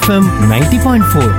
FM ninety point four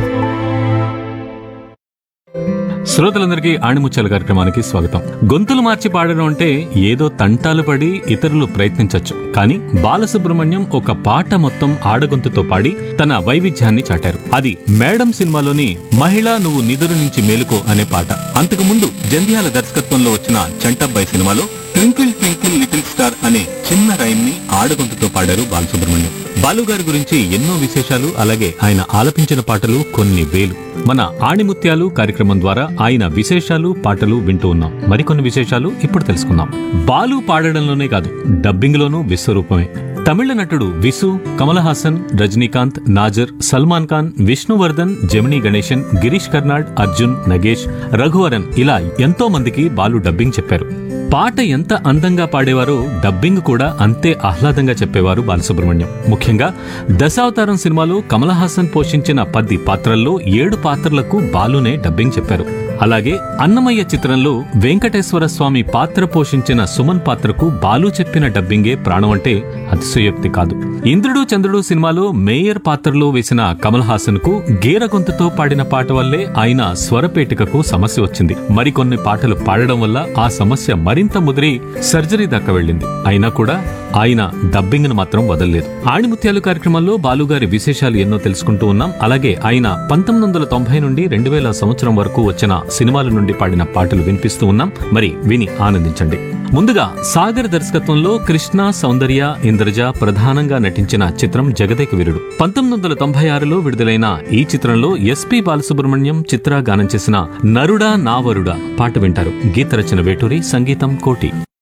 శ్రోతలందరికీ ఆణిముత్యాల కార్యక్రమానికి స్వాగతం గొంతులు మార్చి పాడడం అంటే ఏదో తంటాలు పడి ఇతరులు ప్రయత్నించొచ్చు కానీ బాలసుబ్రహ్మణ్యం ఒక పాట మొత్తం ఆడగొంతుతో పాడి తన వైవిధ్యాన్ని చాటారు అది మేడం సినిమాలోని మహిళ నువ్వు నిదురు నుంచి మేలుకో అనే పాట అంతకుముందు జంధ్యాల దర్శకత్వంలో వచ్చిన చంటబ్బాయి సినిమాలో ట్వింకిల్ ట్వింకిల్ లిటిల్ స్టార్ అనే చిన్న రైమ్ ని ఆడగొంతుతో పాడారు బాలసుబ్రహ్మణ్యం బాలు గారి గురించి ఎన్నో విశేషాలు అలాగే ఆయన ఆలపించిన పాటలు కొన్ని వేలు మన ఆణిముత్యాలు కార్యక్రమం ద్వారా ఆయన విశేషాలు పాటలు వింటూ ఉన్నాం మరికొన్ని విశేషాలు ఇప్పుడు తెలుసుకుందాం బాలు పాడడంలోనే కాదు డబ్బింగ్ లోనూ విశ్వరూపమే తమిళ నటుడు విసు కమల్ హాసన్ రజనీకాంత్ నాజర్ సల్మాన్ ఖాన్ విష్ణువర్ధన్ జమినీ గణేశన్ గిరీష్ కర్నాడ్ అర్జున్ నగేష్ రఘువరన్ ఇలా ఎంతో మందికి బాలు డబ్బింగ్ చెప్పారు పాట ఎంత అందంగా పాడేవారో డబ్బింగ్ కూడా అంతే ఆహ్లాదంగా చెప్పేవారు బాలసుబ్రహ్మణ్యం ముఖ్యంగా దశావతారం సినిమాలో కమల్ హాసన్ పోషించిన పది పాత్రల్లో ఏడు పాత్రలకు బాలునే డబ్బింగ్ చెప్పారు అలాగే అన్నమయ్య చిత్రంలో వెంకటేశ్వర స్వామి పాత్ర పోషించిన సుమన్ పాత్రకు బాలు చెప్పిన డబ్బింగే ప్రాణం అంటే అతిశయోక్తి కాదు ఇంద్రుడు చంద్రుడు సినిమాలో మేయర్ పాత్రలో వేసిన కమల్ హాసన్ కు గీర గొంతుతో పాడిన పాట వల్లే ఆయన స్వరపేటికకు సమస్య వచ్చింది మరికొన్ని పాటలు పాడడం వల్ల ఆ సమస్య మరింత ముదిరి సర్జరీ దాకా వెళ్ళింది అయినా కూడా ఆయన డబ్బింగ్ ను మాత్రం వదలలేదు ఆణిముత్యాలు కార్యక్రమంలో బాలుగారి విశేషాలు ఎన్నో తెలుసుకుంటూ ఉన్నాం అలాగే ఆయన పంతొమ్మిది వందల తొంభై నుండి రెండు వేల సంవత్సరం వరకు వచ్చిన సినిమాల నుండి పాడిన పాటలు వినిపిస్తూ ఉన్నాం మరి విని ఆనందించండి ముందుగా సాగర్ దర్శకత్వంలో కృష్ణ సౌందర్య ఇంద్రజ ప్రధానంగా నటించిన చిత్రం జగదేక వీరుడు పంతొమ్మిది వందల తొంభై ఆరులో విడుదలైన ఈ చిత్రంలో ఎస్పి బాలసుబ్రహ్మణ్యం చిత్ర గానం చేసిన నరుడా నావరుడా పాట వింటారు గీత రచన వేటూరి సంగీతం కోటి